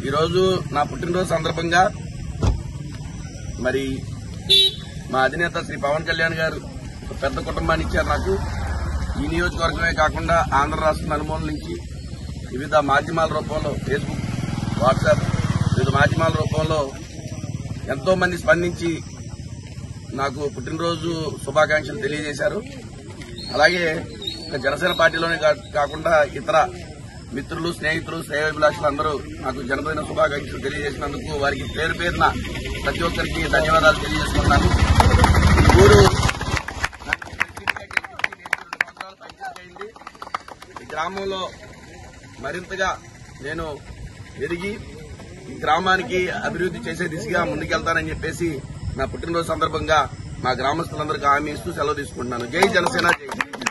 ఈరోజు నా పుట్టినరోజు సందర్భంగా మరి మా అధినేత శ్రీ పవన్ కళ్యాణ్ గారు ఒక పెద్ద కుటుంబాన్ని ఇచ్చారు నాకు ఈ నియోజకవర్గమే కాకుండా ఆంధ్ర రాష్ట్ర నలుమూల నుంచి వివిధ మాధ్యమాల రూపంలో ఫేస్బుక్ వాట్సాప్ వివిధ మాధ్యమాల రూపంలో ఎంతో మంది స్పందించి నాకు పుట్టినరోజు శుభాకాంక్షలు తెలియజేశారు అలాగే ఇక జనసేన పార్టీలోనే కా- కాకుండా ఇతర మిత్రులు స్నేహితులు శ్రేయోభిలాషులు అందరూ నాకు జన్మదిన శుభాకాంక్షలు తెలియజేసినందుకు వారికి పేరు పేరున ప్రతి ఒక్కరికి ధన్యవాదాలు తెలియజేసుకున్నాను ఈ ఊరు నన్ను ప్రెసిడెంట్గా గెలిపించి నేను రెండు సంవత్సరాలు పనిచేసేయండి ఈ గ్రామంలో మరింతగా నేను ఎదిగి ఈ గ్రామానికి అభివృద్ధి చేసే దిశగా ముందుకెళ్తానని చెప్పేసి నా పుట్టినరోజు సందర్భంగా మా గ్రామస్తులందరికీ హామీ ఇస్తూ సెలవు తీసుకుంటున్నాను జై జనసేన జై